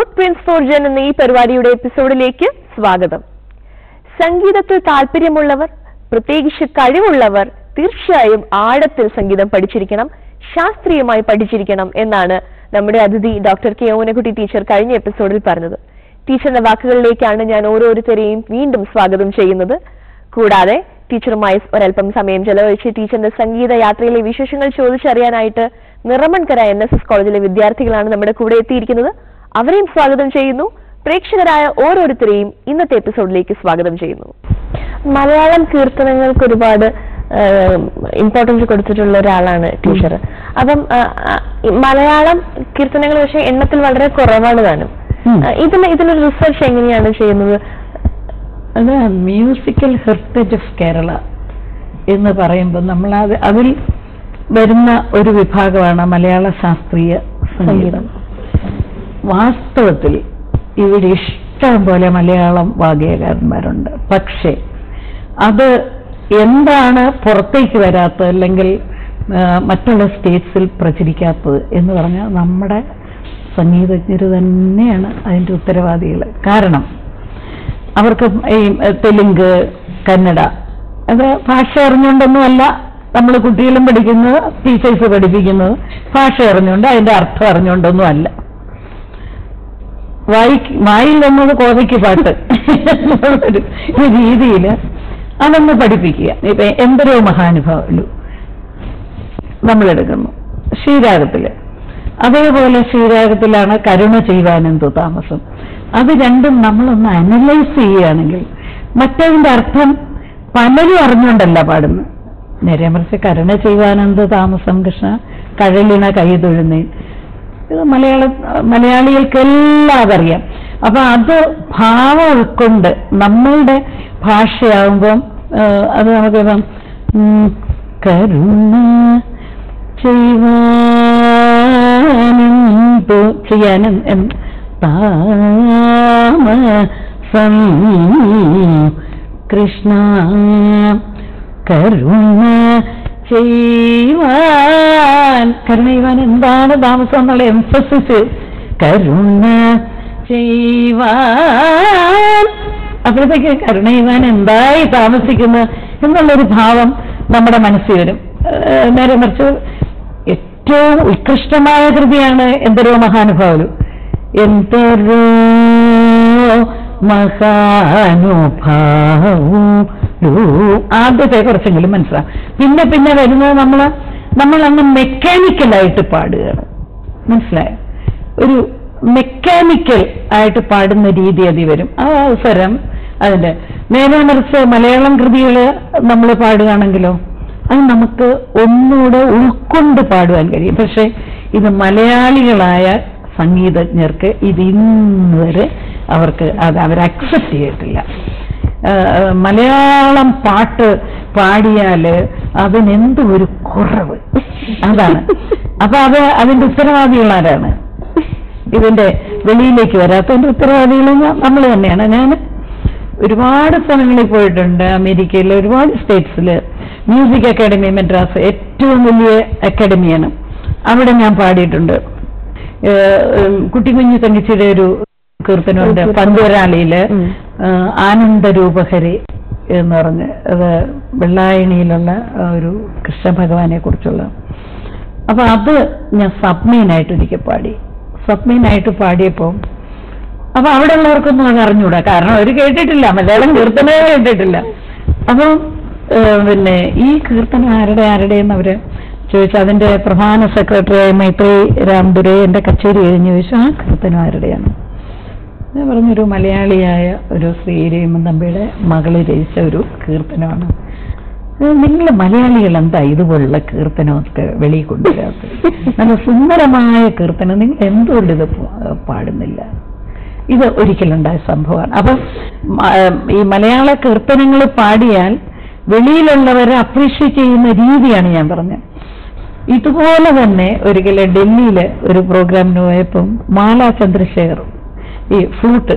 Food Prince four Jan എന്ന ഈ പരിപാടിയുടെ എപ്പിസോഡിലേക്ക് സ്വാഗതം സംഗീതത്തിൽ താല്പര്യമുള്ളവർ പ്രത്യേകിച്ച് കഴിവുള്ളവർ തീർച്ചയായും ആഴത്തിൽ സംഗീതം പഠിച്ചിരിക്കണം ശാസ്ത്രീയമായി പഠിച്ചിരിക്കണം എന്നാണ് നമ്മുടെ അതിഥി ഡോക്ടർ കെ ഓനക്കുട്ടി ടീച്ചർ കഴിഞ്ഞ എപ്പിസോഡിൽ പറഞ്ഞത് ടീച്ചറിന്റെ വാക്കുകളിലേക്കാണ് ഞാൻ ഓരോരുത്തരെയും വീണ്ടും സ്വാഗതം ചെയ്യുന്നത് കൂടാതെ ടീച്ചറുമായി ഒരല്പം സമയം ചെലവഴിച്ച് ടീച്ചറിന്റെ സംഗീത യാത്രയിലെ വിശേഷങ്ങൾ ചോദിച്ചറിയാനായിട്ട് നിറമൺകര എൻ എസ് എസ് കോളേജിലെ വിദ്യാർത്ഥികളാണ് നമ്മുടെ കൂടെ എത്തിയിരിക്കുന്നത് അവരെയും സ്വാഗതം ചെയ്യുന്നു പ്രേക്ഷകരായ ഓരോരുത്തരെയും ഇന്നത്തെ എപ്പിസോഡിലേക്ക് സ്വാഗതം ചെയ്യുന്നു മലയാളം കീർത്തനങ്ങൾക്ക് ഒരുപാട് ഇമ്പോർട്ടൻസ് കൊടുത്തിട്ടുള്ള ഒരാളാണ് ടീച്ചർ അപ്പം ആ, ആ, ഈ മലയാളം കീർത്തനങ്ങൾ പക്ഷെ എണ്ണത്തിൽ വളരെ കുറവാണ് താനും ഉം. ആ, ഇതിന് ഇതിനൊരു റിസർച്ച് എങ്ങനെയാണ് ചെയ്യുന്നത് അത് മ്യൂസിക്കൽ ഹെറിറ്റേജ് ഓഫ് കേരള എന്ന് പറയുമ്പോൾ നമ്മൾ അത് അതിൽ വരുന്ന ഒരു വിഭാഗമാണ് മലയാള ശാസ്ത്രീയ സംഗീതം വാസ്തവത്തിൽ ഇവിടെ ഇഷ്ടം പോലെ മലയാളം വാഗ്യകാരന്മാരുണ്ട് പക്ഷേ അത് എന്താണ് പുറത്തേക്ക് വരാത്തത് അല്ലെങ്കിൽ ആ, മറ്റുള്ള സ്റ്റേറ്റ്സിൽ പ്രചരിക്കാത്തത് എന്ന് പറഞ്ഞാൽ നമ്മുടെ സംഗീതജ്ഞർ തന്നെയാണ് അതിൻ്റെ ഉത്തരവാദികൾ കാരണം അവർക്ക് ഈ തെലുങ്ക് കന്നഡ അത് ഭാഷ അറിഞ്ഞുകൊണ്ടൊന്നുമല്ല നമ്മൾ കുട്ടികളും പഠിക്കുന്നത് ടീച്ചേഴ്സ് പഠിപ്പിക്കുന്നത് ഭാഷ അറിഞ്ഞുകൊണ്ട് അതിന്റെ അർത്ഥം അറിഞ്ഞുകൊണ്ടൊന്നും അല്ല വായി വായിൽ വന്നത് കോതയ്ക്ക് പാട്ട് എന്നുള്ളൊരു രീതിയിൽ അതൊന്ന് പഠിപ്പിക്കുക ഇപ്പൊ എന്തരോ മഹാനുഭാവലു നമ്മളെടുക്കുന്നു ശ്രീരാഗത്തില് അതേപോലെ ശ്രീരാഗത്തിലാണ് കരുണ ചെയ്യുവാനെന്തോ താമസം അത് രണ്ടും നമ്മളൊന്ന് അനലൈസ് ചെയ്യുകയാണെങ്കിൽ മറ്റതിന്റെ അർത്ഥം പലരും അറിഞ്ഞുകൊണ്ടല്ല പാടുന്നത് നേരെ മറിച്ച് കരുണ ചെയ്യുവാനെന്തോ താമസം കൃഷ്ണ കഴലിണ കൈ തൊഴുന്നേ ഇത് മലയാള മലയാളികൾക്കെല്ലാം അതറിയാം അപ്പൊ അത് ഭാവം ഉൾക്കൊണ്ട് നമ്മളുടെ ഭാഷയാകുമ്പം ആ, അത് നമുക്കിപ്പം ഉം, കരുണ ചെയ്യുവാനെന്തോ ചെയ്യാനും എൻ- താമസം കൃഷ്ണ കരുണ ചെയ്യുവാൻ കരുണ ചെയ്യുവാൻ എന്താണ് താമസം എന്നുള്ള എംഫസിസ് കരുണ ചെയ്യുവാൻ അപ്പോഴത്തേക്ക് കരുണ ചെയ്യുവാൻ എന്തായി താമസിക്കുന്നത് എന്നുള്ളൊരു ഭാവം നമ്മുടെ മനസ്സിൽ വരും ഏഹ് നേരെ മറിച്ച് ഏറ്റവും ഉത്കൃഷ്ടമായ കൃതിയാണ് എന്തരോ മഹാനുഭാവലു എന്തരോ മഹാനുഭാവു ആദ്യത്തെ കുറച്ചെങ്കിലും മനസ്സിലാവും പിന്നെ പിന്നെ വരുന്നത് നമ്മൾ നമ്മൾ അങ്ങ് മെക്കാനിക്കലായിട്ട് പാടുകയാണ് മനസ്സിലായോ ഒരു മെക്കാനിക്കൽ ആയിട്ട് പാടുന്ന രീതി അതി വരും ആ അവസരം അതിന്റെ നേരെ മറിച്ച് മലയാളം കൃതികൾ നമ്മൾ പാടുകയാണെങ്കിലോ അത് നമുക്ക് ഒന്നുകൂടെ ഉൾക്കൊണ്ട് പാടുവാൻ കഴിയും പക്ഷെ ഇത് മലയാളികളായ സംഗീതജ്ഞർക്ക് ഇത് ഇന്ന് വരെ അവർക്ക് അത് അവർ അക്സെപ്റ്റ് ചെയ്തിട്ടില്ല ആ, മലയാളം പാട്ട് പാടിയാല് അതിനെന്തോ ഒരു കുറവ് അതാണ് അപ്പൊ അത് അതിന്റെ ഉത്തരവാദികൾ ആരാണ് ഇതിന്റെ വെളിയിലേക്ക് വരാത്തതിന്റെ ഉത്തരവാദികൾ നമ്മൾ തന്നെയാണ് ഞാൻ ഒരുപാട് സ്ഥലങ്ങളിൽ പോയിട്ടുണ്ട് അമേരിക്കയിൽ ഒരുപാട് സ്റ്റേറ്റ്സിൽ മ്യൂസിക് അക്കാഡമി മദ്രാസ് ഏറ്റവും വലിയ അക്കാഡമിയാണ് അവിടെ ഞാൻ പാടിയിട്ടുണ്ട് ഏഹ്, ഉം, കുട്ടിക്കുഞ്ഞു തങ്കച്ചിയുടെ ഒരു കീർത്തനമുണ്ട് കീർത്തനം. പന്തുവരാളിയില് ഉം. ആനന്ദരൂപഹരി എന്ന് പറഞ്ഞ് അത് വെള്ളായണിയിലുള്ള ആ ഒരു കൃഷ്ണഭഗവാനെ കുറിച്ചുള്ള അപ്പൊ അത് ഞാൻ സബ്മീനായിട്ട് ഒരിക്കൽ പാടി സബ്മീനായിട്ട് പാടിയപ്പോൾ അപ്പൊ അവിടെ ഉള്ളവർക്കൊന്നും അത് അറിഞ്ഞൂടാ കാരണം അവർ കേട്ടിട്ടില്ല മലയാളം കീർത്തനമേ കേട്ടിട്ടില്ല അപ്പം ഏഹ്, പിന്നെ ഈ കീർത്തനം ആരുടെ ആരുടെയെന്ന് അവര് ചോദിച്ചു അതിന്റെ പ്രധാന സെക്രട്ടറിയായ മൈത്രി രാംദുരെ എന്റെ കച്ചേരി കഴിഞ്ഞ് ചോദിച്ചു ആ കീർത്തനം ആരുടെയാണ് ഞാൻ പറഞ്ഞൊരു മലയാളിയായ ഒരു ശ്രീരേമൻ തമ്പിയുടെ മകള് രചിച്ച ഒരു കീർത്തനമാണ് നിങ്ങൾ മലയാളികൾ എന്താ ഇതുപോലുള്ള കീർത്തനമൊക്കെ വെളിയിൽ കൊണ്ടുവരാത്തത് നല്ല സുന്ദരമായ കീർത്തനം നിങ്ങൾ എന്തുകൊണ്ട് ഇത് പ- പാടുന്നില്ല ഇത് ഒരിക്കലുണ്ടായ സംഭവമാണ് അപ്പം മ- ഈ മലയാള കീർത്തനങ്ങൾ പാടിയാൽ വെളിയിലുള്ളവരെ അപ്രീഷിയേറ്റ് ചെയ്യുന്ന രീതിയാണ് ഞാൻ പറഞ്ഞത് ഇതുപോലെ തന്നെ ഒരിക്കൽ ഡൽഹിയിൽ ഒരു പ്രോഗ്രാമിന് പോയപ്പം മാലാ ചന്ദ്രശേഖർ ഈ ഫ്ലൂട്ട്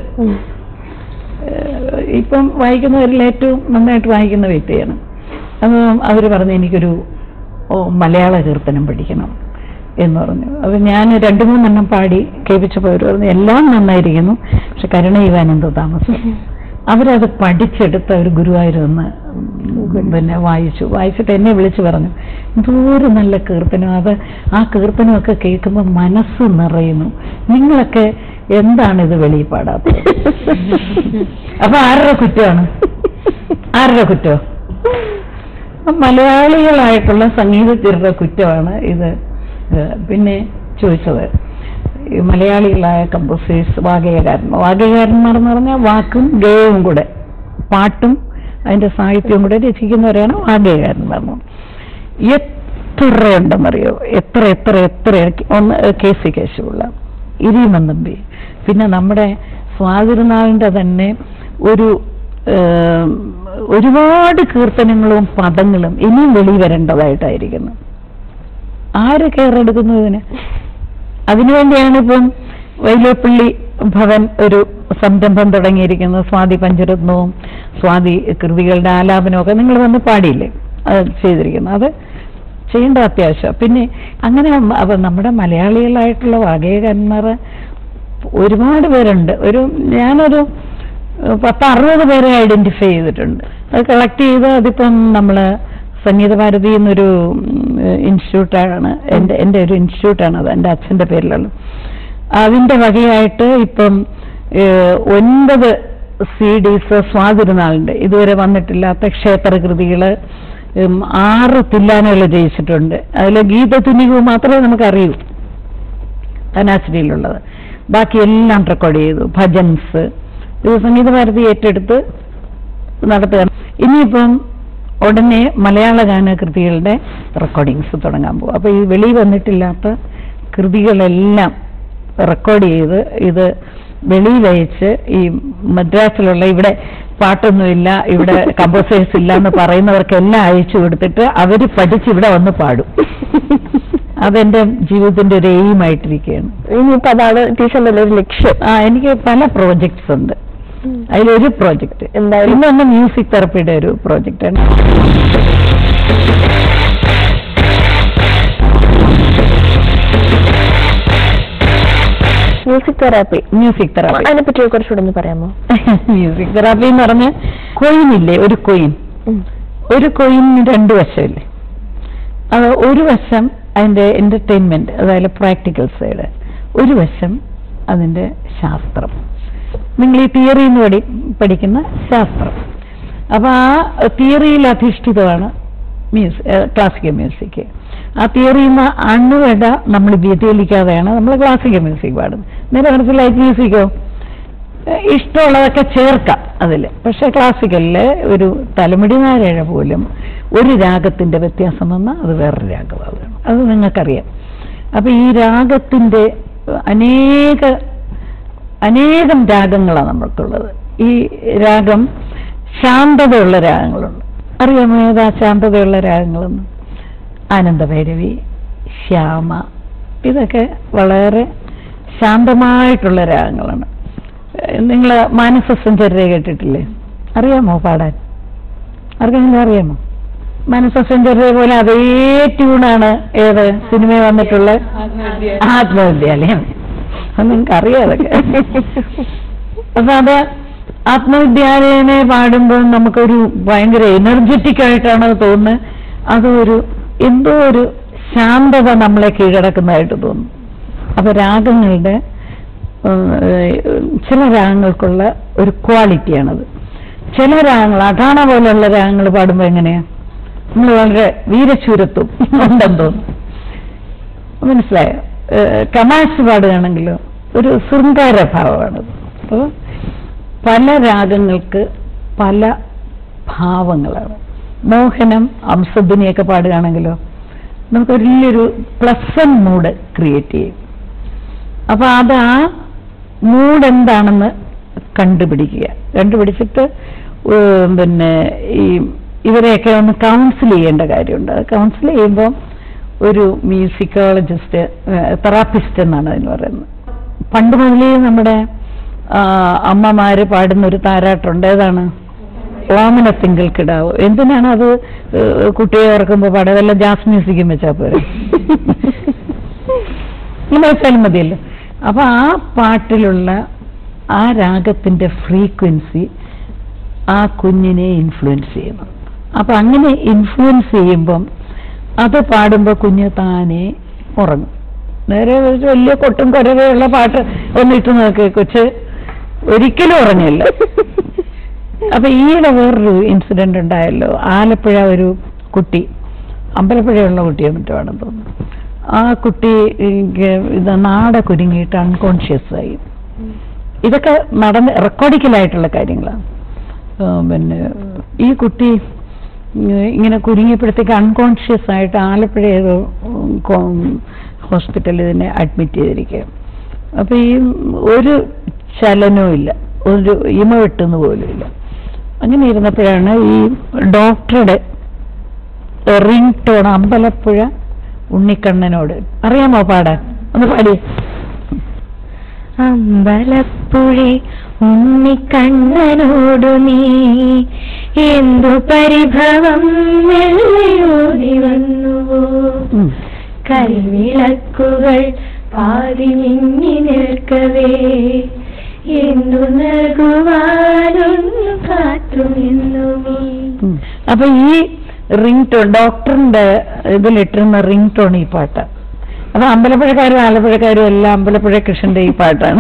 ഏഹ് ഇപ്പം വായിക്കുന്നവരിൽ ഏറ്റവും നന്നായിട്ട് വായിക്കുന്ന വ്യക്തിയാണ് അപ്പം അവർ പറഞ്ഞു എനിക്കൊരു ഓ, മലയാള കീർത്തനം പഠിക്കണം എന്ന് പറഞ്ഞു അപ്പൊ ഞാൻ രണ്ടു മൂന്നെണ്ണം പാടി കേൾപ്പിച്ചപ്പോൾ അവർ പറഞ്ഞു എല്ലാം നന്നായിരിക്കുന്നു പക്ഷെ കരുണയുവാൻ എന്തോ താമസം അവരത് പഠിച്ചെടുത്ത ഒരു ഗുരുവായൂർ നിന്ന് പിന്നെ വായിച്ചു വായിച്ചിട്ട് എന്നെ വിളിച്ചു പറഞ്ഞു എന്തോരം നല്ല കീർത്തനം അത് ആ കീർത്തനമൊക്കെ കേൾക്കുമ്പോൾ മനസ്സ് നിറയുന്നു നിങ്ങളൊക്കെ എന്താണ് ഇത് വെളിയിൽ പാടാത്തത് അപ്പൊ ആരുടെ കുറ്റമാണ് ആരുടെ കുറ്റം മലയാളികളായിട്ടുള്ള സംഗീതജ്ഞരുടെ കുറ്റമാണ് ഇത് ഏഹ് പിന്നെ ചോദിച്ചത് ഈ മലയാളികളായ കമ്പോസേഴ്സ് വാഗയകാരന്മാർ വാഗയകാരന്മാർ എന്ന് പറഞ്ഞാൽ വാക്കും ഗേയവും കൂടെ പാട്ടും അതിന്റെ സാഹിത്യവും കൂടെ രചിക്കുന്നവരെയാണ് വാഗയകാരന്മാർ എന്ന് പറയുന്നത്. എത്ര ഉണ്ടെന്നറിയോ എത്ര എത്ര എത്ര ഒന്ന് കെ സി കേശവുള്ള ഇരിമന്തമ്പി പിന്നെ നമ്മുടെ സ്വാതിരുനാളിൻ്റെ തന്നെ ഒരു ഏം, ഒരുപാട് കീർത്തനങ്ങളും പദങ്ങളും ഇനിയും വെളി വരേണ്ടതായിട്ടായിരിക്കുന്നു ആര് കെയറെടുക്കുന്നു ഇതിന് അതിനുവേണ്ടിയാണ് ഇപ്പം വൈലോപ്പള്ളി ഭവൻ ഒരു സംരംഭം തുടങ്ങിയിരിക്കുന്നത് സ്വാതി പഞ്ചരത്നവും സ്വാതി കൃതികളുടെ ആലാപനവും ഒക്കെ നിങ്ങൾ വന്ന് പാടിയില്ലേ അത് ചെയ്തിരിക്കുന്നത് അത് ചെയ്യേണ്ട അത്യാവശ്യം പിന്നെ അങ്ങനെ അപ്പൊ നമ്മുടെ മലയാളികളായിട്ടുള്ള വാഗേയകാരന്മാർ ഒരുപാട് പേരുണ്ട് ഒരു ഞാനൊരു ഏഹ്, പത്ത് അറുപത് പേരെ ഐഡന്റിഫൈ ചെയ്തിട്ടുണ്ട് അത് കളക്ട് ചെയ്ത് അതിപ്പം നമ്മൾ സംഗീത ഭാരതി എന്നൊരു ഇൻസ്റ്റിറ്റ്യൂട്ടാണ് എൻ്റെ എൻ്റെ ഒരു ഇൻസ്റ്റിറ്റ്യൂട്ടാണ് അത് എൻ്റെ അച്ഛൻ്റെ പേരിലുള്ളത് അതിൻ്റെ വകയായിട്ട് ഇപ്പം ഏഹ്, ഒൻപത് സി ഡീസ് സ്വാതിരുന്നാളുണ്ട് ഇതുവരെ വന്നിട്ടില്ലാത്ത ക്ഷേത്രകൃതികൾ ആറ് തില്ലാനുകൾ ജയിച്ചിട്ടുണ്ട് അതിൽ ഗീതത്തുനികവും മാത്രമേ നമുക്കറിയൂ ധനാശ്രീയിലുള്ളത് ബാക്കി എല്ലാം റെക്കോർഡ് ചെയ്തു ഭജൻസ് ഇത് സംഗീത ഭാരതി ഏറ്റെടുത്ത് നടത്തുക ഇനിയിപ്പം ഉടനെ മലയാള ഗാന കൃതികളുടെ റെക്കോർഡിങ്സ് തുടങ്ങാൻ പോകും അപ്പോൾ ഈ വെളി വന്നിട്ടില്ലാത്ത കൃതികളെല്ലാം റെക്കോർഡ് ചെയ്ത് ഇത് വെളിയിൽ അയച്ച് ഈ മദ്രാസിലുള്ള ഇവിടെ പാട്ടൊന്നുമില്ല ഇവിടെ കമ്പോസേഴ്സ് ഇല്ല എന്ന് പറയുന്നവർക്കെല്ലാം അയച്ചു കൊടുത്തിട്ട് അവർ പഠിച്ച് ഇവിടെ വന്ന് പാടും അതെന്റെ ജീവിതത്തിന്റെ ഒരു എയിമായിട്ടിരിക്കുകയാണ് ഇനിയിപ്പോ അതാണ് ടീച്ചറിന്റെ ഒരു ലക്ഷ്യം ആ എനിക്ക് പല പ്രോജക്ട്സ് ഉണ്ട് അതിലൊരു പ്രോജക്റ്റ് എന്തായാലും ഇന്നൊന്ന് മ്യൂസിക് തെറപ്പിയുടെ ഒരു പ്രോജക്റ്റ് ആണ് മ്യൂസിക് തെറാപ്പി മ്യൂസിക് തെറാപ്പി അതിനെ പറ്റി കുറച്ചുകൂടെ ഒന്ന് പറയാമോ മ്യൂസിക് തെറാപ്പി എന്ന് പറഞ്ഞ കൊയിൻ ഇല്ലേ ഒരു കൊയിൻ ഒരു കൊയിന് രണ്ട് വശമില്ലേ അത് ഒരു വശം അതിന്റെ എന്റർടൈൻമെന്റ് അതായത് പ്രാക്ടിക്കൽ സൈഡ് ഒരു വശം അതിന്റെ ശാസ്ത്രം നിങ്ങൾ ഈ തിയറി എന്ന് പഠി പഠിക്കുന്ന ശാസ്ത്രം അപ്പൊ ആ തിയറിയിൽ അധിഷ്ഠിതമാണ് മ്യൂസിക് ക്ലാസിക്കൽ മ്യൂസിക് ആ തിയറിയിൽ നിന്ന് അണുവിട നമ്മൾ വ്യതിചലിക്കാതെയാണ് നമ്മൾ ക്ലാസിക്കൽ മ്യൂസിക് പാടുന്നത് നേരെ മനസ്സിൽ ലൈറ്റ് മ്യൂസിക്കോ ഏഹ് ഇഷ്ടമുള്ളതൊക്കെ ചേർക്കാം അതിൽ പക്ഷെ ക്ലാസിക്കലിൽ ഒരു തലമുടി നാരഴ പോലും ഒരു രാഗത്തിന്റെ വ്യത്യാസം വന്നാൽ അത് വേറൊരു രാഗമാവുകയാണ് അത് നിങ്ങൾക്കറിയാം അപ്പൊ ഈ രാഗത്തിന്റെ അനേക അനേകം രാഗങ്ങളാണ് നമ്മൾക്കുള്ളത് ഈ രാഗം ശാന്തതയുള്ള രാഗങ്ങളുണ്ട് അറിയാമോ ഏതാ ശാന്തതയുള്ള രാഗങ്ങളെന്ന് ആനന്ദഭൈരവി ശ്യാമ ഇതൊക്കെ വളരെ ശാന്തമായിട്ടുള്ള രാഗങ്ങളാണ് നിങ്ങൾ മാനസസഞ്ചര്യ കേട്ടിട്ടില്ലേ അറിയാമോ പാടാൻ ആർക്കെങ്കിലും അറിയാമോ മാനസസഞ്ചര്യ പോലെ അതേ ട്യൂണാണ് ഏത് സിനിമ വന്നിട്ടുള്ള ആത്മവിദ്യാലയം അത് നിങ്ങൾക്ക് അറിയാം അതൊക്കെ അപ്പൊ അത് ആത്മവിദ്യാലയനെ പാടുമ്പോൾ നമുക്കൊരു ഭയങ്കര എനർജറ്റിക് ആയിട്ടാണ് അത് തോന്നുന്നത് അതൊരു എന്തോ ഒരു ശാന്തത നമ്മളെ കീഴടക്കുന്നതായിട്ട് തോന്നും അപ്പൊ രാഗങ്ങളുടെ ഏഹ്, ചില രാഗങ്ങൾക്കുള്ള ഒരു ക്വാളിറ്റിയാണത് ചില രാഗങ്ങൾ അഠാണ പോലെയുള്ള രാഗങ്ങൾ പാടുമ്പോൾ എങ്ങനെയാ നമ്മൾ വളരെ വീരശൂരത്വം ഉണ്ടെന്ന് തോന്നും മനസ്സിലായോ ഏഹ്, കമാശ് പാടുകയാണെങ്കിലോ ഒരു ശൃംഗാര ഭാവമാണത് അപ്പോൾ പല രാഗങ്ങൾക്ക് പല ഭാവങ്ങളാണ് മോഹനം അംസദ്ധിനിയൊക്കെ പാടുകയാണെങ്കിലോ നമുക്ക് വലിയൊരു പ്ലസൻ മൂഡ് ക്രിയേറ്റ് ചെയ്യും അപ്പൊ അത് ആ മൂഡ് എന്താണെന്ന് കണ്ടുപിടിക്കുക കണ്ടുപിടിച്ചിട്ട് ഏഹ് പിന്നെ ഈ ഇവരെയൊക്കെ ഒന്ന് കൗൺസിൽ ചെയ്യേണ്ട കാര്യമുണ്ട് അത് കൗൺസിൽ ചെയ്യുമ്പോൾ ഒരു മ്യൂസിക്കോളജിസ്റ്റ് തെറാപ്പിസ്റ്റ് എന്നാണ് അതിന് പറയുന്നത് പണ്ട് മുതലേ നമ്മുടെ ആ, അമ്മമാര് പാടുന്ന ഒരു താരാട്ടുണ്ട് ഏതാണ് ഓമന തിങ്കൾ കിടാവ് എന്തിനാണ് അത് ഏഹ് കുട്ടിയെ ഇറക്കുമ്പോൾ പാടുക വല്ല ജാസ് മ്യൂസിക്കും വെച്ചാൽ പോരെ നിങ്ങൾ വായിച്ചാലും മതിയല്ലോ അപ്പൊ ആ പാട്ടിലുള്ള ആ രാഗത്തിന്റെ ഫ്രീക്വൻസി ആ കുഞ്ഞിനെ ഇൻഫ്ലുവൻസ് ചെയ്യുന്നു അപ്പൊ അങ്ങനെ ഇൻഫ്ലുവൻസ് ചെയ്യുമ്പം അത് പാടുമ്പോൾ കുഞ്ഞ് താനെ ഉറങ്ങും നേരെ ഒരു വലിയ കൊട്ടും കുരവയുള്ള പാട്ട് ഒന്നിട്ട് നോക്കി കൊച്ച് ഒരിക്കലും ഉറങ്ങില്ല അപ്പൊ ഈയിടെ വേറൊരു ഇൻസിഡന്റ് ഉണ്ടായല്ലോ ആലപ്പുഴ ഒരു കുട്ടി അമ്പലപ്പുഴയുള്ള കുട്ടിയെ മറ്റുമാണെന്ന് തോന്നുന്നു ആ കുട്ടി ഈ ഗ- ഇത് നാട കുരുങ്ങിയിട്ട് അൺകോൺഷ്യസ് ആയി ഇതൊക്കെ നടന്ന് റെക്കോർഡിക്കലായിട്ടുള്ള കാര്യങ്ങളാണ് ആ, പിന്നെ ഈ കുട്ടി ഉം, ഇങ്ങനെ കുരുങ്ങിയപ്പോഴത്തേക്ക് അൺകോൺഷ്യസ് ആയിട്ട് ആലപ്പുഴ ഏതോ ഹോസ്പിറ്റലിൽ ഇതിനെ അഡ്മിറ്റ് ചെയ്തിരിക്കുക അപ്പൊ ഈ ഒരു ചലനവും ഇല്ല ഒരു ഇമ വെട്ടുന്ന പോലും ഇല്ല അങ്ങനെ ഇരുന്നപ്പോഴാണ് ഈ ഡോക്ടറുടെ റിംഗ് ടോൺ അമ്പലപ്പുഴ ഉണ്ണിക്കണ്ണനോട് അറിയാമോ പാടാൻ ഒന്ന് പാടി അമ്പലപ്പുഴെ ഉണ്ണിക്കണ്ണനോടു നീ എന്തു പരിഭവം വെള്ളയോടി വന്നുവോ ഉം. കൈവിളക്കുകൾ പാതി മിന്നി നിൽക്കവേ എന്തു നൽകുവാനൊന്നു കാത്തു നിന്നു നീ ഉം. അപ്പൊ ഈ റിംഗ് ടോൺ ഡോക്ടറിന്റെ ഇതിലിട്ടിരുന്ന റിംഗ് ടോൺ ഈ പാട്ട് അപ്പൊ അമ്പലപ്പുഴക്കാരും ആലപ്പുഴക്കാരും എല്ലാം അമ്പലപ്പുഴ കൃഷ്ണന്റെ ഈ പാട്ടാണ്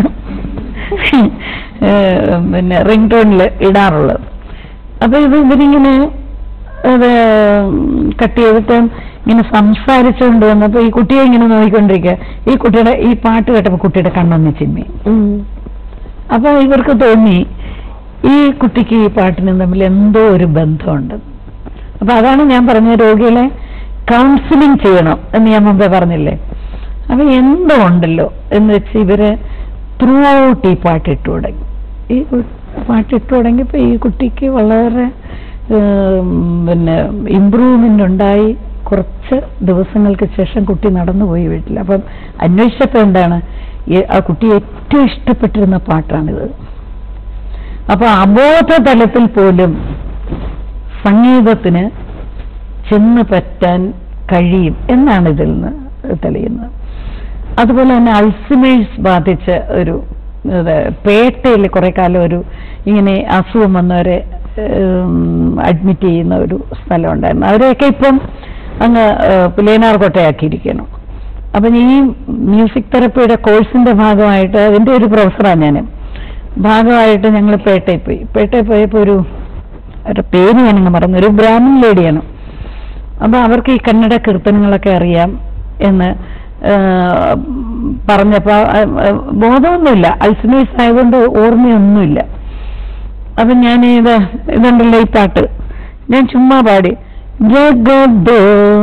ഏഹ് പിന്നെ റിംഗ് ടോണിൽ ഇടാറുള്ളത് അപ്പൊ ഇത് ഇവരിങ്ങനെ അത് കട്ട് ചെയ്തിട്ട് ഇങ്ങനെ സംസാരിച്ചുകൊണ്ട് വന്നപ്പോ ഈ കുട്ടിയെ ഇങ്ങനെ നോക്കിക്കൊണ്ടിരിക്കുക ഈ കുട്ടിയുടെ ഈ പാട്ട് കേട്ടപ്പോ കുട്ടിയുടെ കണ്ണൊന്ന് ചിമ്മി അപ്പൊ ഇവർക്ക് തോന്നി ഈ കുട്ടിക്ക് ഈ പാട്ടിനും തമ്മിൽ എന്തോ ഒരു ബന്ധമുണ്ട് അപ്പൊ അതാണ് ഞാൻ പറഞ്ഞ രോഗികളെ കൗൺസിലിംഗ് ചെയ്യണം എന്ന് ഞാൻ മുമ്പേ പറഞ്ഞില്ലേ അപ്പൊ എന്തോ ഉണ്ടല്ലോ എന്ന് വെച്ച് ഇവര് ത്രൂ ഔട്ട് ഈ പാട്ട് ഇട്ടു തുടങ്ങി ഈ കു- പാട്ട് ഇട്ടു തുടങ്ങിയപ്പോ ഈ കുട്ടിക്ക് വളരെ ഏം, പിന്നെ ഇമ്പ്രൂവ്മെന്റ് ഉണ്ടായി കുറച്ച് ദിവസങ്ങൾക്ക് ശേഷം കുട്ടി നടന്നുപോയി വീട്ടിൽ അപ്പം അന്വേഷിച്ചപ്പോ എന്താണ് ഈ- ആ കുട്ടി ഏറ്റവും ഇഷ്ടപ്പെട്ടിരുന്ന പാട്ടാണിത് അപ്പൊ അബോധ തലത്തിൽ പോലും സംഗീതത്തിന് ചെന്ന് പറ്റാൻ കഴിയും എന്നാണ് ഇതിൽ നിന്ന് തെളിയുന്നത് അതുപോലെ തന്നെ അൾസിമേഴ്സ് ബാധിച്ച ഒരു പേട്ടയിൽ കുറെ കാലം ഒരു ഇങ്ങനെ അസുഖം വന്നവരെ അഡ്മിറ്റ് ചെയ്യുന്ന ഒരു സ്ഥലം ഉണ്ടായിരുന്നു അവരെയൊക്കെ ഇപ്പം അങ്ങ് പുലേനാർ കോട്ടയാക്കിയിരിക്കണം അപ്പം ഈ മ്യൂസിക് തെറപ്പിയുടെ കോഴ്സിന്റെ ഭാഗമായിട്ട് അതിന്റെ ഒരു പ്രൊഫസറാണ് ഞാൻ ഭാഗമായിട്ട് ഞങ്ങൾ പേട്ടയിൽ പോയി പേട്ടയിൽ പോയപ്പോൾ ഒരു അവരുടെ പേര് ഞാനങ്ങ് മറന്നു ഒരു ബ്രാഹ്മൺ ലേഡിയാണ് അപ്പൊ അവർക്ക് ഈ കന്നഡ കീർത്തനങ്ങളൊക്കെ അറിയാം എന്ന് ആ, പറഞ്ഞപ്പോ ആ, ആ, ബോധമൊന്നുമില്ല അൽസിമേഴ്സ് ആയതുകൊണ്ട് ഓർമ്മയൊന്നുമില്ല അപ്പൊ ഞാൻ ഇത് ഇതുണ്ടല്ലോ ഈ പാട്ട് ഞാൻ ചുമ്മാ പാടി ജഗദോ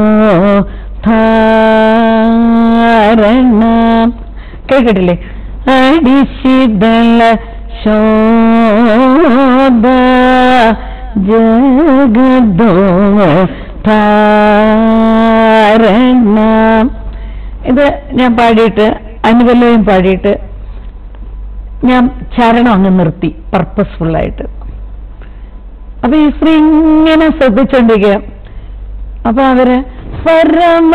ധാരണ കേട്ടിട്ടില്ലേ അടിശിതള ശോഭ ജഗദോ ധാരണ ഇത് ഞാൻ പാടിയിട്ട് അനുബലവും പാടിയിട്ട് ഞാൻ ചരണം അങ്ങ് നിർത്തി പർപ്പസ്ഫുൾ ആയിട്ട് അപ്പൊ ഈ സ്ത്രീ ഇങ്ങനെ ശ്രദ്ധിച്ചോണ്ടിരിക്കുക അപ്പൊ അവര് പരമ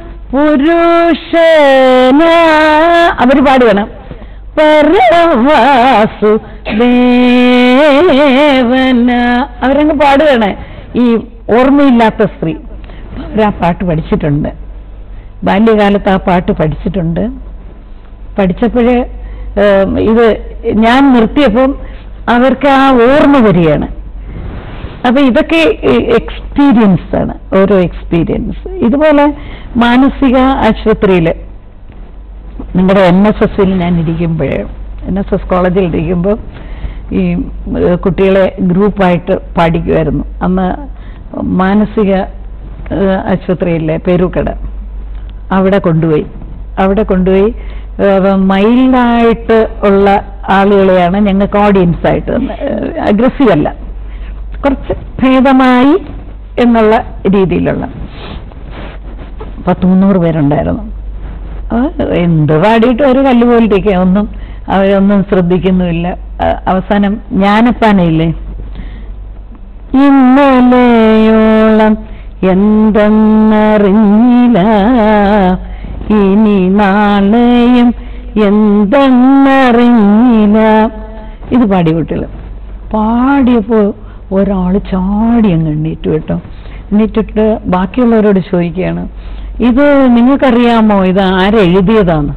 പുരുഷന അവര് പാടുകയാണ് പരവാസു ദേവന അവരങ്ങ് പാടുകയാണ് ഈ ഓർമ്മയില്ലാത്ത സ്ത്രീ അവരാ പാട്ട് പഠിച്ചിട്ടുണ്ട് ബാല്യകാലത്ത് ആ പാട്ട് പഠിച്ചിട്ടുണ്ട് പഠിച്ചപ്പോഴേ ഏം, ഇത് ഞാൻ നിർത്തിയപ്പം അവർക്ക് ആ ഓർമ്മ വരികയാണ് അപ്പൊ ഇതൊക്കെ എക്സ്പീരിയൻസ് ആണ് ഓരോ എക്സ്പീരിയൻസ് ഇതുപോലെ മാനസിക ആശുപത്രിയിൽ നിങ്ങളുടെ എൻ എസ് എസിൽ ഞാൻ ഇരിക്കുമ്പോഴേ എൻ എസ് എസ് കോളേജിൽ ഇരിക്കുമ്പോൾ ഈ ഏഹ്, കുട്ടികളെ ഗ്രൂപ്പായിട്ട് പാടിക്കുമായിരുന്നു അന്ന് മാനസിക ഏഹ്, ആശുപത്രിയിലെ പേരൂക്കട അവിടെ കൊണ്ടുപോയി അവിടെ കൊണ്ടുപോയി മൈൽഡായിട്ട് ഉള്ള ആളുകളെയാണ് ഞങ്ങൾക്ക് ഓഡിയൻസ് ആയിട്ട് അഗ്രസീവ് അല്ല കുറച്ച് ഭേദമായി എന്നുള്ള രീതിയിലുള്ള പത്ത് മുന്നൂറ് പേരുണ്ടായിരുന്നു ആ, എന്ത് പാടിയിട്ട് ഒരു കല്ല് പോലിട്ടേക്ക് ഒന്നും അവരൊന്നും ശ്രദ്ധിക്കുന്നുമില്ല ആ, അവസാനം ജ്ഞാനപ്പാനയില്ലേ ഇന്നലെയോളം എന്തെന്നറിഞ്ഞില്ല ഇനി നാളെയും എന്തെന്നറിഞ്ഞില്ല ഇത് പാടി കുട്ടികൾ പാടിയപ്പോ ഒരാൾ ചാടി അങ്ങ് എണ്ണീറ്റു കേട്ടോ എണ്ണീറ്റിട്ട് ബാക്കിയുള്ളവരോട് ചോദിക്കുകയാണ് ഇത് നിങ്ങൾക്കറിയാമോ ഇത് ആരെഴുതിയതാണ്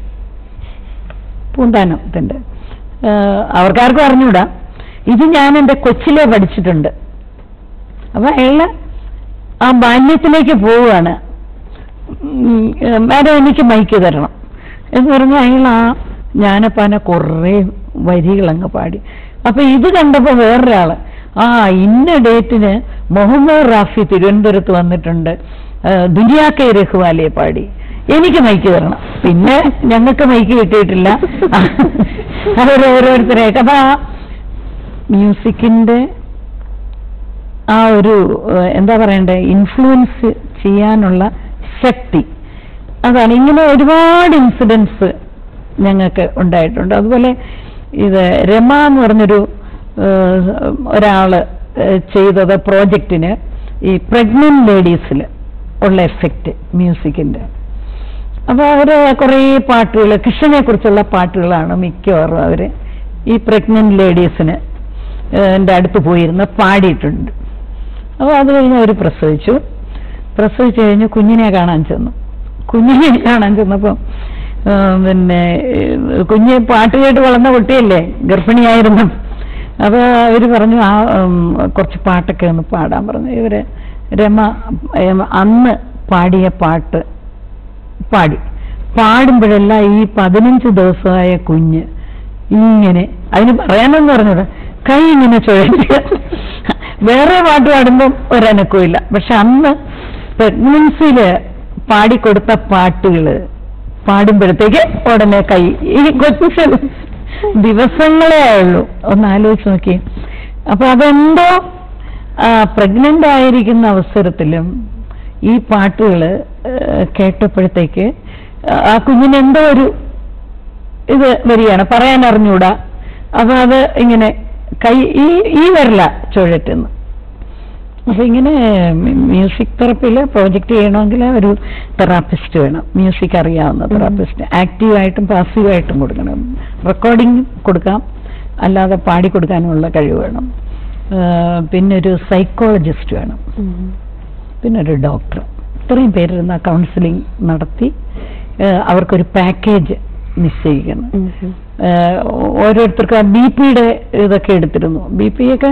പൂന്താനത്തിന്റെ ഏഹ് അവർക്കാർക്കും അറിഞ്ഞൂടാ ഇത് ഞാൻ എൻ്റെ കൊച്ചിലെ പഠിച്ചിട്ടുണ്ട് അപ്പൊ അയാള് ആ ബാല്യത്തിലേക്ക് പോവുകയാണ് ഉം, ഏഹ് മാഡം എനിക്ക് മൈക്ക് തരണം എന്ന് പറഞ്ഞ അയാൾ ആ ജ്ഞാനപ്പാന കുറേ വരികളങ്ങ് പാടി അപ്പൊ ഇത് കണ്ടപ്പോ വേറൊരാള് ആ ഇന്ന ഡേറ്റിന് മുഹമ്മദ് റാഫി തിരുവനന്തപുരത്ത് വന്നിട്ടുണ്ട് ഏഹ് ദുനിയാക്കെ രഘുവാലിയെ പാടി എനിക്ക് മൈക്ക് തരണം പിന്നെ ഞങ്ങൾക്ക് മൈക്ക് കിട്ടിയിട്ടില്ല അവർ ഓരോരുത്തരായിട്ട് അപ്പൊ ആ മ്യൂസിക്കിന്റെ ആ ഒരു ഏഹ്, എന്താ പറയണ്ടേ ഇൻഫ്ലുവൻസ് ചെയ്യാനുള്ള ശക്തി അതാണ് ഇങ്ങനെ ഒരുപാട് ഇൻസിഡൻസ് ഞങ്ങൾക്ക് ഉണ്ടായിട്ടുണ്ട് അതുപോലെ ഇത് രമ എന്ന് പറഞ്ഞൊരു ഏഹ്, ഒരാള് ഏഹ്, ചെയ്തത് പ്രോജക്റ്റിന് ഈ പ്രഗ്നന്റ് ലേഡീസിൽ ഉള്ള എഫക്റ്റ് മ്യൂസിക്കിന്റെ അപ്പൊ അവര് കുറേ പാട്ടുകൾ കൃഷ്ണനെ കുറിച്ചുള്ള പാട്ടുകളാണ് മിക്കവാറും അവര് ഈ പ്രഗ്നന്റ് ലേഡീസിന് എൻ്റെ അടുത്ത് പോയിരുന്ന് പാടിയിട്ടുണ്ട് അപ്പോൾ അത് കഴിഞ്ഞ് അവർ പ്രസവിച്ചു പ്രസവിച്ചു കഴിഞ്ഞ് കുഞ്ഞിനെ കാണാൻ ചെന്നു കുഞ്ഞിനെ കാണാൻ ചെന്നപ്പം ആ, പിന്നെ ഏഹ്, കുഞ്ഞ് പാട്ട് കേട്ട് വളർന്ന കുട്ടിയല്ലേ ഗർഭിണിയായിരുന്നു അപ്പോൾ അവർ പറഞ്ഞു ആ ഉം, കുറച്ച് പാട്ടൊക്കെ ഒന്ന് പാടാൻ പറഞ്ഞു ഇവര് രമ ഏം, അന്ന് പാടിയ പാട്ട് പാടി പാടുമ്പോഴെല്ലാം ഈ പതിനഞ്ച് ദിവസമായ കുഞ്ഞ് ഇങ്ങനെ അതിന് പറയാനെന്ന് പറഞ്ഞത് കൈ ഇങ്ങനെ ചുഴറ്റുക വേറെ പാട്ട് പാടുമ്പം ഒരനക്കവും പക്ഷെ അന്ന് പ്രഗ്നൻസിയില് പാടിക്കൊടുത്ത പാട്ടുകള് പാടുമ്പോഴത്തേക്ക് ഉടനെ കൈ ഈ കൊച്ചു ദിവസങ്ങളേ ഉള്ളൂ ഒന്ന് ആലോചിച്ച് നോക്കി അപ്പൊ അതെന്തോ പ്രഗ്നന്റ് ആയിരിക്കുന്ന അവസരത്തിലും ഈ പാട്ടുകള് ഏഹ്, കേട്ടപ്പോഴത്തേക്ക് ആ കുഞ്ഞിന് എന്തോ ഒരു ഇത് വരികയാണ് പറയാൻ അറിഞ്ഞൂടാ അപ്പൊ അത് ഇങ്ങനെ കൈ ഈ ഈ വരില്ല ചുഴറ്റുന്നു അപ്പൊ ഇങ്ങനെ മ്യൂസിക് തെറപ്പിയിൽ പ്രോജക്റ്റ് ചെയ്യണമെങ്കിൽ ഒരു തെറാപ്പിസ്റ്റ് വേണം മ്യൂസിക് അറിയാവുന്ന തെറാപ്പിസ്റ്റ് ആക്റ്റീവായിട്ടും പാസീവായിട്ടും കൊടുക്കണം റെക്കോർഡിംഗ് കൊടുക്കാം അല്ലാതെ പാടി കൊടുക്കാനുമുള്ള കഴിവ് വേണം ആ, പിന്നെ ഒരു സൈക്കോളജിസ്റ്റ് വേണം പിന്നെ ഒരു ഡോക്ടർ ഇത്രയും പേരിരുന്ന കൗൺസിലിംഗ് നടത്തി ഏഹ് അവർക്കൊരു പാക്കേജ് നിശ്ചയിക്കണം ഏഹ് ഓരോരുത്തർക്ക് ബി പിയുടെ ഇതൊക്കെ എടുത്തിരുന്നു ബി പി ഒക്കെ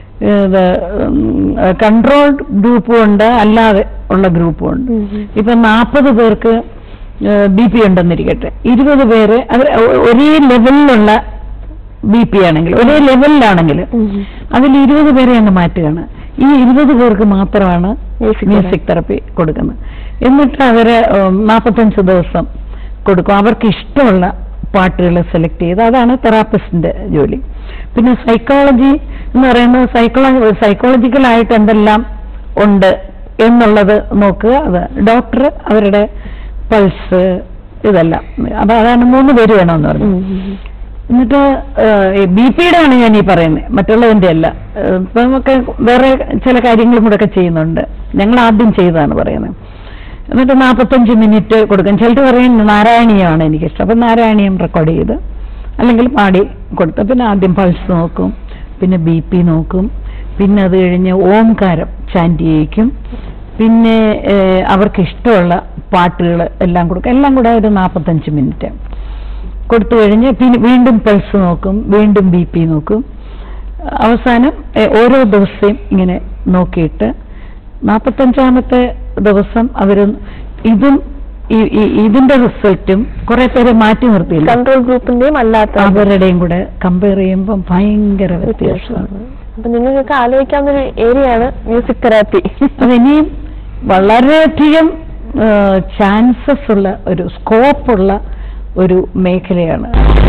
കൺട്രോൾഡ് ഗ്രൂപ്പും ഉണ്ട് അല്ലാതെ ഉള്ള ഗ്രൂപ്പും ഉണ്ട് ഇപ്പൊ നാൽപ്പത് പേർക്ക് ബി പി ഉണ്ടെന്നിരിക്കട്ടെ ഇരുപത് പേര് അവർ ഒരേ ലെവലിലുള്ള ബി പി ആണെങ്കിൽ ഒരേ ലെവലിലാണെങ്കിൽ അതിൽ ഇരുപത് പേരെ അങ്ങ് മാറ്റുകയാണ് ഈ ഇരുപത് പേർക്ക് മാത്രമാണ് Music മ്യൂസിക് തെറപ്പി കൊടുക്കുന്നത് എന്നിട്ട് അവര് നാൽപ്പത്തഞ്ച് ദിവസം കൊടുക്കും അവർക്ക് ഇഷ്ടമുള്ള പാട്ടുകൾ സെലക്ട് ചെയ്ത് അതാണ് തെറാപ്പിസ്റ്റിന്റെ ജോലി പിന്നെ സൈക്കോളജി എന്ന് പറയുന്നത് സൈക്കോളജി സൈക്കോളജിക്കലായിട്ട് എന്തെല്ലാം ഉണ്ട് എന്നുള്ളത് നോക്കുക അത് ഡോക്ടർ അവരുടെ പൾസ് ഇതെല്ലാം അപ്പൊ അതാണ് മൂന്ന് പേര് വേണമെന്ന് പറഞ്ഞു എന്നിട്ട് ബി പിയുടെ ആണ് ഞാൻ ഈ പറയുന്നത് മറ്റുള്ളതിന്റെ അല്ല ഏഹ് ഇപ്പൊ നമുക്ക് വേറെ ചില കാര്യങ്ങളും കൂടെ ഒക്കെ ചെയ്യുന്നുണ്ട് ഞങ്ങൾ ആദ്യം ചെയ്തതാണ് പറയുന്നത് എന്നിട്ട് നാൽപ്പത്തഞ്ച് മിനിറ്റ് കൊടുക്കും ചിലർ പറയും നാരായണീയമാണ് എനിക്കിഷ്ടം അപ്പം നാരായണീയം റെക്കോർഡ് ചെയ്ത് അല്ലെങ്കിൽ പാടി കൊടുത്ത് പിന്നെ ആദ്യം പൾസ് നോക്കും പിന്നെ ബി പി നോക്കും പിന്നെ അത് കഴിഞ്ഞ് ഓംകാരം ചാൻറ്റ് ചെയ്യിക്കും പിന്നെ ഏഹ് അവർക്ക് ഇഷ്ടമുള്ള പാട്ടുകൾ എല്ലാം കൊടുക്കും എല്ലാം കൂടെ ഒരു നാൽപ്പത്തഞ്ച് മിനിറ്റ് കൊടുത്തു കഴിഞ്ഞ് പിന്നെ വീണ്ടും പൾസ് നോക്കും വീണ്ടും ബി പി നോക്കും അവസാനം എ, ഓരോ ദിവസവും ഇങ്ങനെ നോക്കിയിട്ട് നാൽപ്പത്തഞ്ചാമത്തെ ദിവസം അവർ ഇതും ഈ- ഈ- ഇതിന്റെ റിസൾട്ടും കുറെ പേരെ മാറ്റി നിർത്തിയില്ല കൺട്രോൾ ഗ്രൂപ്പിന്റെയും അല്ലാത്ത അവരുടെയും കൂടെ കമ്പയർ ചെയ്യുമ്പോൾ ഭയങ്കര വ്യത്യാസമാണ് വ്യത്യാസമാണ് അപ്പൊ നിങ്ങൾക്കൊക്കെ ആലോചിക്കാവുന്ന ഒരു ഏരിയയാണ് മ്യൂസിക് തെറാപ്പി അതിനിയും വളരെയധികം ചാൻസസ് ഉള്ള ഒരു സ്കോപ്പുള്ള ഒരു മേഖലയാണ്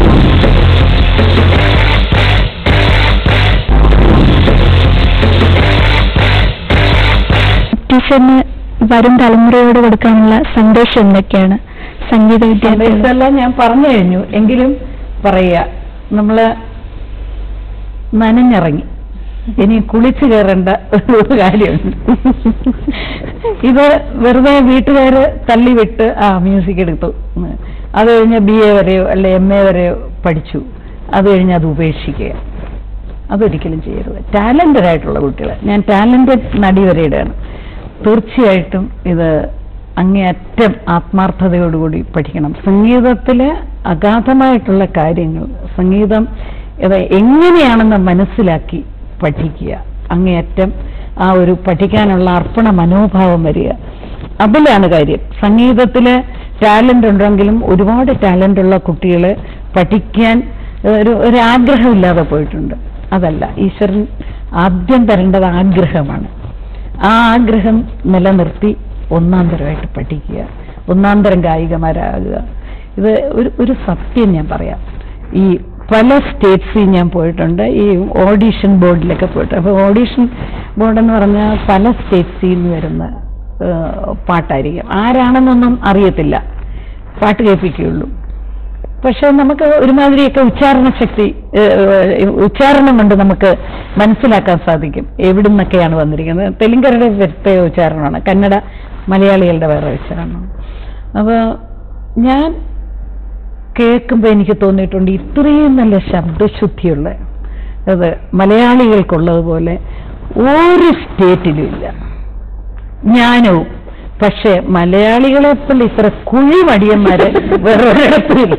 ടീച്ചറിന് വരും തലമുറയോട് കൊടുക്കാനുള്ള സന്ദേശം എന്തൊക്കെയാണ് സംഗീത വിദ്യാർത്ഥികൾ ഇതെല്ലാം ഞാൻ പറഞ്ഞു കഴിഞ്ഞു എങ്കിലും പറയുക നമ്മള് നനഞ്ഞിറങ്ങി ഇനി കുളിച്ചു കയറേണ്ട ഒരു കാര്യമുണ്ട് ഇത് വെറുതെ വീട്ടുകാര് തള്ളിവിട്ട് ആ മ്യൂസിക് എടുത്തു ഉം. അത് കഴിഞ്ഞ് ബി എ വരെയോ അല്ലെ എം എ വരെയോ പഠിച്ചു അത് കഴിഞ്ഞ് അത് ഉപേക്ഷിക്കുക അതൊരിക്കലും ചെയ്യരുത് ടാലന്റഡ് ആയിട്ടുള്ള കുട്ടികൾ ഞാൻ ടാലന്റഡ് നടി വരെ ഇടുകയാണ് തീർച്ചയായിട്ടും ഇത് അങ്ങേയറ്റം ആത്മാർത്ഥതയോടുകൂടി പഠിക്കണം സംഗീതത്തിലെ അഗാധമായിട്ടുള്ള കാര്യങ്ങൾ സംഗീതം ഇത് എങ്ങനെയാണെന്ന് മനസ്സിലാക്കി പഠിക്കുക അങ്ങേയറ്റം ആ ഒരു പഠിക്കാനുള്ള അർപ്പണ മനോഭാവം വരിക അതിലാണ് കാര്യം സംഗീതത്തില് ടാലന്റ് ഉണ്ടെങ്കിലും ഒരുപാട് ടാലന്റ് ഉള്ള കുട്ടികളെ പഠിക്കാൻ ഒരു ഒരു ആഗ്രഹമില്ലാതെ പോയിട്ടുണ്ട് അതല്ല ഈശ്വരൻ ആദ്യം തരേണ്ടത് ആഗ്രഹമാണ് ആ ആഗ്രഹം നിലനിർത്തി ഒന്നാം തരമായിട്ട് പഠിക്കുക ഒന്നാം തരം ഗായികമാരാകുക ഇത് ഒരു ഒരു സത്യം ഞാൻ പറയാം ഈ പല സ്റ്റേറ്റ്സിൽ ഞാൻ പോയിട്ടുണ്ട് ഈ ഓഡീഷൻ ബോർഡിലൊക്കെ പോയിട്ടുണ്ട് അപ്പോൾ ഓഡീഷൻ ബോർഡ് എന്ന് പറഞ്ഞാൽ പല സ്റ്റേറ്റ്സിൽ നിന്ന് വരുന്ന ഏഹ്, പാട്ടായിരിക്കും ആരാണെന്നൊന്നും അറിയത്തില്ല പാട്ട് കേൾപ്പിക്കുകയുള്ളൂ പക്ഷെ നമുക്ക് ഒരുമാതിരിയൊക്കെ ഉച്ചാരണ ശക്തി ഏഹ്, ഉച്ചാരണം കൊണ്ട് നമുക്ക് മനസ്സിലാക്കാൻ സാധിക്കും എവിടുന്നൊക്കെയാണ് വന്നിരിക്കുന്നത് തെലുങ്കരുടെ പ്രത്യേക ഉച്ചാരണമാണ് കന്നഡ മലയാളികളുടെ വേറെ ഉച്ചാരണമാണ് അപ്പോൾ ഞാൻ കേൾക്കുമ്പോൾ എനിക്ക് തോന്നിയിട്ടുണ്ട് ഇത്രയും നല്ല ശബ്ദശുദ്ധിയുള്ള അത് മലയാളികൾക്കുള്ളതുപോലെ ഒരു സ്റ്റേറ്റിലും ഇല്ല ജ്ഞാനവും പക്ഷെ മലയാളികളെ പോലെ ഇത്ര കുഴിമടിയന്മാര് വേറെ ഒരിടത്തും ഇല്ല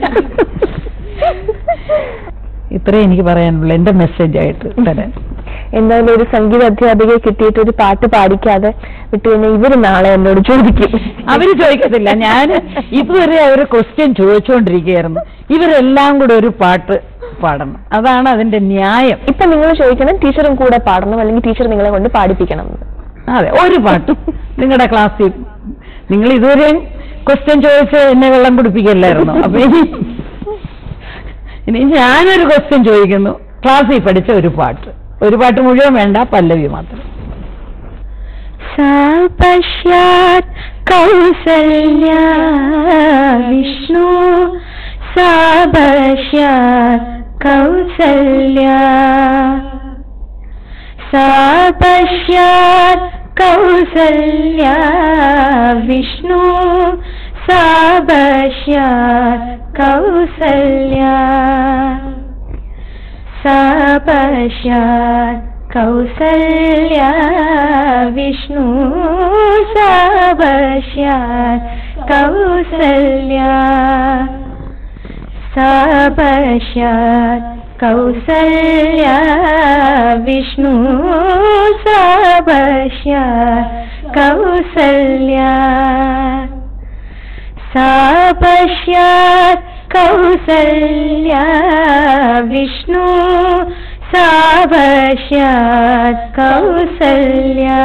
ഇത്രേ എനിക്ക് പറയാനുള്ളൂ എന്റെ മെസ്സേജ് ആയിട്ട് തരാൻ എന്തായാലും ഒരു സംഗീത അധ്യാപികയെ കിട്ടിയിട്ട് ഒരു പാട്ട് പാടിക്കാതെ വിട്ടു കഴിഞ്ഞാൽ ഇവര് നാളെ എന്നോട് ചോദിക്കും അവര് ചോദിക്കത്തില്ല ഞാൻ ഇതുവരെ അവര് ക്വസ്റ്റ്യൻ ചോദിച്ചുകൊണ്ടിരിക്കുകയായിരുന്നു ഇവരെല്ലാം കൂടെ ഒരു പാട്ട് പാടണം അതാണ് അതിന്റെ ന്യായം ഇപ്പൊ നിങ്ങൾ ചോദിക്കണം ടീച്ചറും കൂടെ പാടണം അല്ലെങ്കിൽ ടീച്ചർ നിങ്ങളെ കൊണ്ട് പാടിപ്പിക്കണം എന്ന്. അതെ ഒരു പാട്ട് നിങ്ങളുടെ ക്ലാസ്സിൽ നിങ്ങൾ ഇതുവരെയും ക്വസ്റ്റ്യൻ ചോദിച്ച് എന്നെ വെള്ളം കുടിപ്പിക്കല്ലായിരുന്നു അപ്പൊ ഇനി ഇനി ഞാനൊരു ക്വസ്റ്റ്യൻ ചോദിക്കുന്നു ക്ലാസ്സിൽ പഠിച്ച ഒരു പാട്ട് ഒരു പാട്ട് മുഴുവൻ വേണ്ട പല്ലവി മാത്രം സാപശ്യാത് കൗസല്യ വിഷ്ണു സാപശ്യാത് കൗസല്യ സാപശ്യാത് കൗസല്യ വിഷ്ണു സാപശ്യാത് കൗസല്യ सापश्यात् कौसल्या विष्णु सापश्यात् कौसल्या सापश्यात् कौसल्या विष्णु सापश्यात् कौसल्या सापश्यात् कौसल्या विष्णु सापश्यात् कौसल्या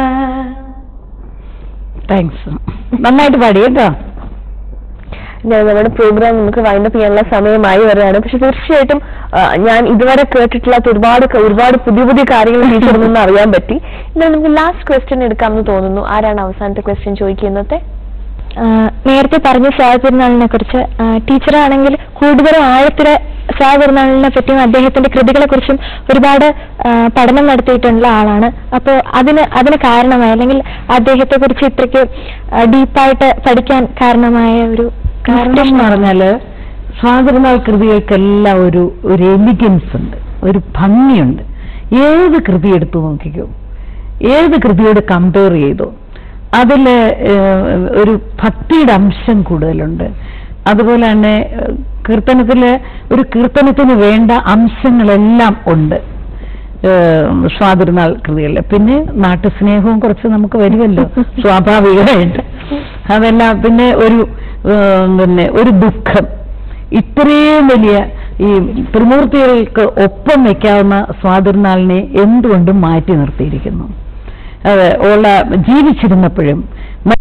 താങ്ക്സ് നന്നായിട്ട് പാടി കേട്ടോ ഞാൻ നമ്മുടെ പ്രോഗ്രാം നമുക്ക് വൈൻഡപ്പ് ചെയ്യാനുള്ള സമയമായി വരികയാണ് പക്ഷെ തീർച്ചയായിട്ടും ആ, ഞാൻ ഇതുവരെ കേട്ടിട്ടില്ലാത്ത ഒരുപാട് ക- ഒരുപാട് പുതിയ പുതിയ കാര്യങ്ങൾ ടീച്ചറിൽ നിന്ന് അറിയാൻ പറ്റി എന്നാൽ നമുക്ക് ലാസ്റ്റ് ക്വസ്റ്റ്യൻ എടുക്കാമെന്ന് തോന്നുന്നു ആരാണ് അവസാനത്തെ ക്വസ്റ്റ്യൻ ചോദിക്കുന്നത് നേരത്തെ പറഞ്ഞ സ്വാതിരുന്നാളിനെ കുറിച്ച് ടീച്ചറാണെങ്കിൽ കൂടുതൽ ആഴത്തില് സ്വാതിരുന്നാളിനെ പറ്റിയും അദ്ദേഹത്തിന്റെ കൃതികളെ കുറിച്ചും ഒരുപാട് ആ, പഠനം നടത്തിയിട്ടുള്ള ആളാണ് അപ്പോൾ അതിന് അതിന് കാരണമായ അല്ലെങ്കിൽ അദ്ദേഹത്തെ കുറിച്ച് ഇത്രയ്ക്ക് ഡീപ്പായിട്ട് പഠിക്കാൻ കാരണമായ ഒരു കാരണം എന്ന് പറഞ്ഞാല് സ്വാതന്ത്ര്യനാൾ കൃതികൾക്കെല്ലാം ഒരു ഒരു എലിഗൻസ് ഉണ്ട് ഒരു ഭംഗിയുണ്ട് ഏത് കൃതി എടുത്തു നോക്കിക്കോ ഏത് കൃതിയോട് കമ്പയർ ചെയ്തോ അതിൽ ഒരു ഭക്തിയുടെ അംശം കൂടുതലുണ്ട് അതുപോലെ തന്നെ ഏഹ്, കീർത്തനത്തില് ഒരു കീർത്തനത്തിന് വേണ്ട അംശങ്ങളെല്ലാം ഉണ്ട് ഏഹ്, സ്വാതിരുന്നാൾ കൃതികളിൽ പിന്നെ നാട്ടുസ്നേഹവും കുറച്ച് നമുക്ക് വരുമല്ലോ സ്വാഭാവികമായിട്ട് അതെല്ലാം പിന്നെ ഒരു ഏഹ്, പിന്നെ ഒരു ദുഃഖം ഇത്രയും വലിയ ഈ ത്രിമൂർത്തികൾക്ക് ഒപ്പം വെക്കാവുന്ന സ്വാതിരുന്നാളിനെ എന്തുകൊണ്ടും മാറ്റി നിർത്തിയിരിക്കുന്നു അത് ഉള്ള ജീവിച്ചിരുന്നപ്പോഴും മ-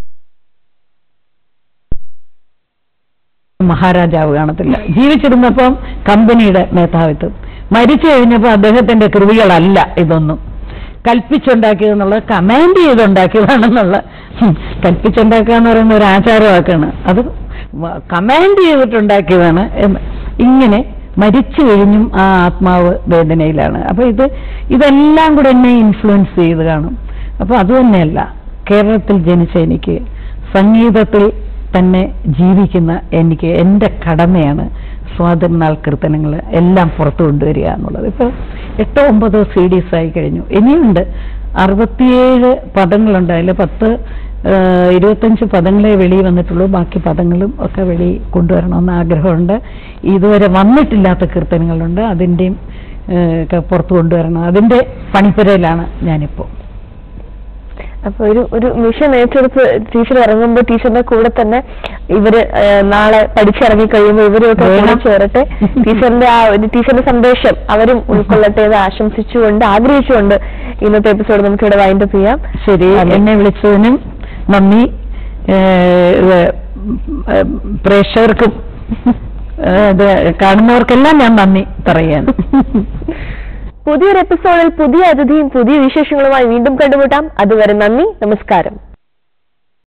മഹാരാജാവ് കാണത്തില്ല ജീവിച്ചിരുന്നപ്പം കമ്പനിയുടെ മേധാവിത്വം മരിച്ചു കഴിഞ്ഞപ്പോൾ അദ്ദേഹത്തിന്റെ കൃതികളല്ല ഇതൊന്നും കൽപ്പിച്ചുണ്ടാക്കിയതെന്നുള്ളത് കമാൻഡ് ചെയ്തുണ്ടാക്കിയതാണെന്നുള്ള ഹും, കൽപ്പിച്ചുണ്ടാക്കുക എന്ന് പറയുന്ന ഒരു ആചാരവാക്കാണ് അത് കമാൻഡ് ചെയ്തിട്ടുണ്ടാക്കിയതാണ് എന്ന് ഇങ്ങനെ മരിച്ചു കഴിഞ്ഞും ആ ആത്മാവ് വേദനയിലാണ് അപ്പൊ ഇത് ഇതെല്ലാം കൂടെ എന്നെ ഇൻഫ്ലുവൻസ് ചെയ്ത് കാണും അപ്പൊ അത് തന്നെയല്ല കേരളത്തിൽ ജനിച്ച എനിക്ക് സംഗീതത്തിൽ തന്നെ ജീവിക്കുന്ന എനിക്ക് എൻ്റെ കടമയാണ് സ്വാതന്ത്ര്യനാൾ കീർത്തനങ്ങൾ എല്ലാം പുറത്തു കൊണ്ടുവരിക എന്നുള്ളത് ഇപ്പോൾ എട്ടോ ഒമ്പതോ സി ഡീസ് ആയി കഴിഞ്ഞു ഇനിയുണ്ട് അറുപത്തിയേഴ് പദങ്ങളുണ്ട് അതിൽ പത്ത് ആ, ഇരുപത്തഞ്ച് പദങ്ങളെ വെളി വന്നിട്ടുള്ളൂ ബാക്കി പദങ്ങളും ഒക്കെ വെളി കൊണ്ടുവരണമെന്ന് ആഗ്രഹമുണ്ട് ഇതുവരെ വന്നിട്ടില്ലാത്ത കീർത്തനങ്ങളുണ്ട് അതിൻ്റെയും ആ, ഒക്കെ പുറത്തു കൊണ്ടുവരണം അതിൻ്റെ പണിപ്പുരയിലാണ് ഞാനിപ്പോൾ അപ്പൊ ഒരു ഒരു മിഷൻ ഏറ്റെടുത്ത് ടീച്ചർ ഇറങ്ങുമ്പോൾ ടീച്ചറിന്റെ കൂടെ തന്നെ ഇവര് ഏഹ്, നാളെ പഠിച്ചിറങ്ങി കഴിയുമ്പോൾ ഇവരൊക്കെ വേണം. കൂടെ ചേരട്ടെ ടീച്ചറിന്റെ ആ ഒരു ടീച്ചറിന്റെ സന്ദേശം അവരും ഉൾക്കൊള്ളട്ടെ എന്ന് ആശംസിച്ചുകൊണ്ട് ആഗ്രഹിച്ചുകൊണ്ട് ഇന്നത്തെ എപ്പിസോഡ് നമുക്ക് ഇവിടെ വൈൻഡപ്പ് ചെയ്യാം ശരി അതെ. എന്നെ വിളിച്ചതിനും നന്ദി ഏഹ്, ഇത്, ഉം, പ്രേക്ഷകർക്കും ഏഹ്, ഇത് കാണുന്നവർക്കെല്ലാം ഞാൻ നന്ദി പറയുകയാണ് പുതിയൊരു എപ്പിസോഡിൽ പുതിയ അതിഥിയും പുതിയ വിശേഷങ്ങളുമായി വീണ്ടും കണ്ടുമുട്ടാം അതുവരെ നന്ദി നമസ്കാരം